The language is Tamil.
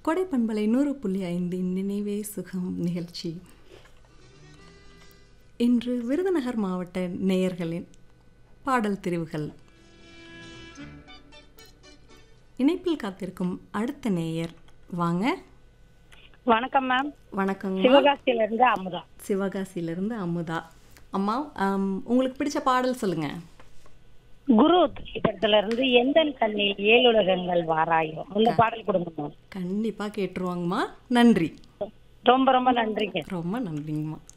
கொடை பண்பலை நூறு புள்ளி ஐந்தின் நினைவே சுகம் நிகழ்ச்சி இன்று விருதுநகர் மாவட்ட நேயர்களின் பாடல் தெரிவுகள் இணைப்பில் காத்திருக்கும் அடுத்த நேயர் வாங்க வணக்கம் மேம் வணக்கங்க சிவகாசியில இருந்து அமுதா சிவகாசியிலிருந்து அமுதா அம்மா ஆம், உங்களுக்கு பிடிச்ச பாடல் சொல்லுங்க குரு திரைப்படத்துல இருந்து எந்த கண்ணில் ஏழுலகங்கள் வாராயோ அந்த பாடல் கொடுங்க மேம் கண்டிப்பாக கேட்டுருவாங்கம்மா நன்றி ரொம்ப ரொம்ப நன்றிங்க ரொம்ப நன்றிங்கம்மா